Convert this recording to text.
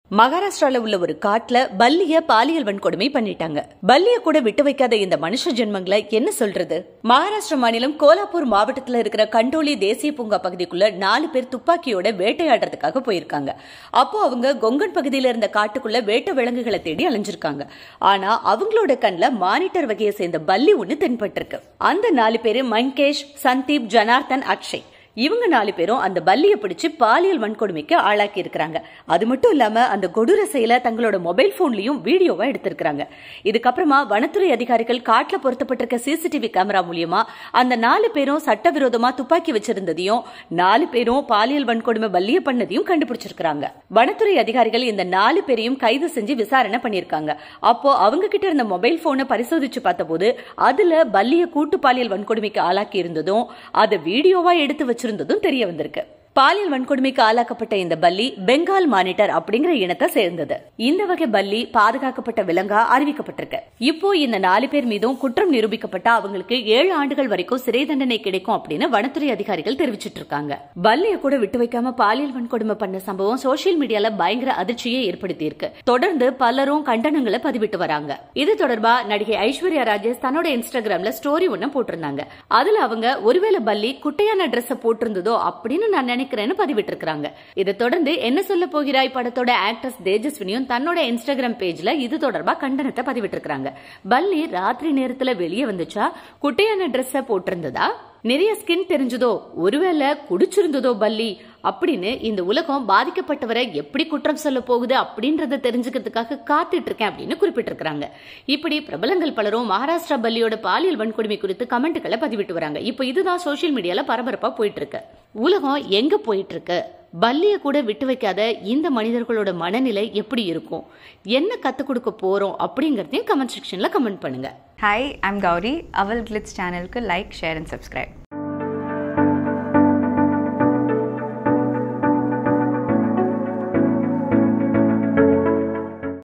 மகாராஷ்டிரால உள்ள ஒரு காட்டுல பல்லிய பாலியல் வன்கொடுமை பண்ணிட்டாங்க பல்லிய கூட விட்டு வைக்காத இந்த மனுஷ ஜென்மங்களை என்ன சொல்றது மகாராஷ்டிரா மாநிலம் கோலாப்பூர் மாவட்டத்துல இருக்கிற கண்டோலி தேசிய பூங்கா பகுதிக்குள்ள நாலு பேர் துப்பாக்கியோட வேட்டையாடுறதுக்காக போயிருக்காங்க அப்போ அவங்க கொங்கன் பகுதியில இருந்த காட்டுக்குள்ள வேட்டை விலங்குகளை தேடி அலைஞ்சிருக்காங்க ஆனா அவங்களோட கண்ல மானிட்டர் வகையை சேர்ந்த பல்லி ஒண்ணு தென்பட்டிருக்கு அந்த நாலு பேரு மங்கேஷ் சந்தீப் ஜனார்தன் அக்ஷய் இவங்க நாலு பேரும் அந்த பல்லியை பிடிச்சு பாலியல் வன்கொடுமைக்கு ஆளாக்கி இருக்கிறாங்க அது மட்டும் இல்லாம அந்த கொடூர செயலை தங்களோட மொபைல் போன்லயும் வீடியோவா எடுத்திருக்காங்க இதுக்கப்புறமா வனத்துறை அதிகாரிகள் காட்டுல பொருத்தப்பட்டிருக்க சிசிடிவி கேமரா மூலியமா அந்த நாலு பேரும் சட்டவிரோதமா துப்பாக்கி வச்சிருந்ததையும் நாலு பேரும் பாலியல் வன்கொடுமை பல்லிய பண்ணதையும் கண்டுபிடிச்சிருக்காங்க வனத்துறை அதிகாரிகள் இந்த நாலு பேரையும் கைது செஞ்சு விசாரணை பண்ணிருக்காங்க அப்போ அவங்க கிட்ட இருந்த மொபைல் போனை பரிசோதிச்சு பார்த்தபோது அதுல பல்லிய கூட்டு பாலியல் வன்கொடுமைக்கு ஆளாக்கி இருந்ததும் அதை வீடியோவா எடுத்து வச்சிருந்ததும் தெரிய வந்திருக்கு பாலியல் வன்கொடுமைக்கு ஆளாக்கப்பட்ட இந்த பல்லி பெங்கால் மானிட்டர் அப்படிங்கிற இனத்தை சேர்ந்தது இந்த வகை பல்லி பாதுகாக்கப்பட்ட விலங்கா அறிவிக்கப்பட்டிருக்கு இப்போ இந்த நாலு பேர் மீதும் குற்றம் நிரூபிக்கப்பட்டா அவங்களுக்கு ஏழு ஆண்டுகள் வரைக்கும் சிறை தண்டனை கிடைக்கும் அப்படின்னு வனத்துறை அதிகாரிகள் தெரிவிச்சிட்டு இருக்காங்க பல்லிய கூட விட்டு வைக்காம பாலியல் வன்கொடுமை பண்ண சம்பவம் சோசியல் மீடியால பயங்கர அதிர்ச்சியை ஏற்படுத்தி இருக்கு தொடர்ந்து பலரும் கண்டனங்களை பதிவிட்டு வராங்க இது தொடர்பா நடிகை ஐஸ்வர்யா ராஜேஷ் தன்னோட இன்ஸ்டாகிராம்ல ஸ்டோரி ஒன்னு போட்டிருந்தாங்க அதுல அவங்க ஒருவேளை பல்லி குட்டையான ட்ரெஸ் போட்டிருந்ததோ அப்படின்னு நான் நினைக்கிறேன்னு பதிவிட்டு இருக்காங்க இதை தொடர்ந்து என்ன சொல்ல போகிறாய் படத்தோட ஆக்ட்ரஸ் தேஜஸ்வினியும் தன்னோட இன்ஸ்டாகிராம் பேஜ்ல இது தொடர்பா கண்டனத்தை பதிவிட்டு இருக்காங்க பல்லி ராத்திரி நேரத்துல வெளியே வந்துச்சா குட்டையான ட்ரெஸ்ஸ போட்டிருந்ததா நிறைய ஸ்கின் தெரிஞ்சதோ ஒருவேளை குடிச்சிருந்ததோ பல்லி அப்படின்னு இந்த உலகம் பாதிக்கப்பட்டவரை எப்படி குற்றம் சொல்ல போகுது அப்படின்றத தெரிஞ்சுக்கிறதுக்காக காத்துட்டு இருக்கேன் அப்படின்னு குறிப்பிட்டிருக்காங்க இப்படி பிரபலங்கள் பலரும் மகாராஷ்டிரா பல்லியோட பாலியல் வன்கொடுமை குறித்து கமெண்ட்களை பதிவிட்டு வராங்க இப்போ இதுதான் சோசியல் மீடியால பரபரப்பா போயிட்டு இருக்கு உலகம் எங்க போயிட்டு இருக்கு பல்லிய கூட விட்டு வைக்காத இந்த மனிதர்களோட மனநிலை எப்படி இருக்கும் என்ன கத்துக் கொடுக்க போறோம் அப்படிங்கறதையும் கமெண்ட் செக்ஷன்ல கமெண்ட் பண்ணுங்க ஹாய் ஐம் கௌரி அவல் கிளிட்ஸ் சேனலுக்கு லைக் ஷேர் அண்ட் சப்ஸ்கிரைப்